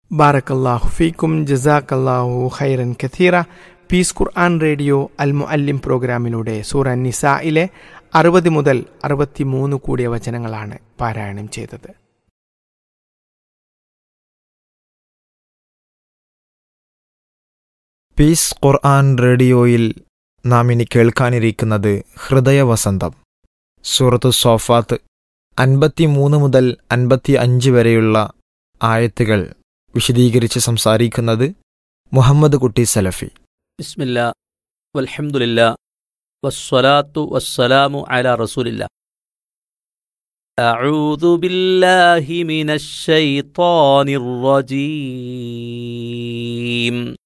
ബാറക്കല്ലാഹു ഫീക്കും ജസാക്കല്ലാഹു ഖൈറൻ കഥീറ പീസ് ഖുർആൻ റേഡിയോ അൽ മുഅല്ലിം പ്രോഗ്രാമിലൂടെ സൂറ നിസായിലെ അറുപത് മുതൽ അറുപത്തിമൂന്ന് കൂടിയ വചനങ്ങളാണ് പാരായണം ചെയ്തത് പീസ് ഖുർആൻ റേഡിയോയിൽ നാം ഇനി കേൾക്കാനിരിക്കുന്നത് ഹൃദയവസന്തം സൂറത്തു സോഫാത്ത് അൻപത്തിമൂന്ന് മുതൽ അൻപത്തി അഞ്ച് വരെയുള്ള ആയത്തുകൾ വിശദീകരിച്ച് സംസാരിക്കുന്നത് മുഹമ്മദ് കുട്ടി സലഫി بسم الله والحمد لله والصلاة والسلام على رسول الله أعوذ بالله من الشيطان الرجيم